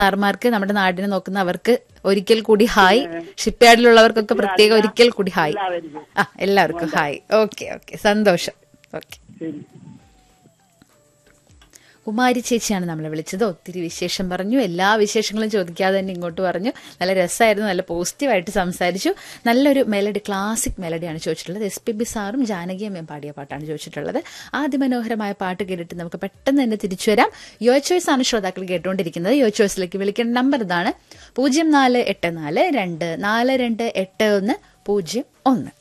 സാർമാർക്ക് നമ്മുടെ നാടിനെ നോക്കുന്ന അവർക്ക് ഒരിക്കൽ കൂടി ഹായ് ഷിപ്പ് യാർഡിലുള്ളവർക്കൊക്കെ പ്രത്യേകം ഒരിക്കൽ കൂടി ഹായ് എല്ലാവർക്കും ആ എല്ലാവർക്കും ഹായ് ഓക്കെ ഓക്കെ സന്തോഷം ഓക്കെ ശരി കുമാരി ചേച്ചിയാണ് നമ്മളെ വിളിച്ചത് ഒത്തിരി വിശേഷം പറഞ്ഞു എല്ലാ വിശേഷങ്ങളും ചോദിക്കാതെ തന്നെ ഇങ്ങോട്ട് പറഞ്ഞു നല്ല രസമായിരുന്നു നല്ല പോസിറ്റീവായിട്ട് സംസാരിച്ചു നല്ലൊരു മെലഡി ക്ലാസിക് മെലഡിയാണ് ചോദിച്ചിട്ടുള്ളത് എസ് പി ബി സാറും ജാനകി അമ്മയും പാടിയ പാട്ടാണ് ചോദിച്ചിട്ടുള്ളത് ആദ്യമനോഹരമായ പാട്ട് കേട്ടിട്ട് നമുക്ക് പെട്ടെന്ന് തന്നെ തിരിച്ചു വരാം യോ ചോയ്സ് ആണ് ശ്രോതാക്കൾ കേട്ടുകൊണ്ടിരിക്കുന്നത് യോ ചോയ്സിലേക്ക് വിളിക്കേണ്ട നമ്പർ ഇതാണ് പൂജ്യം നാല് എട്ട് നാല് രണ്ട് നാല് രണ്ട് എട്ട് ഒന്ന് പൂജ്യം ഒന്ന്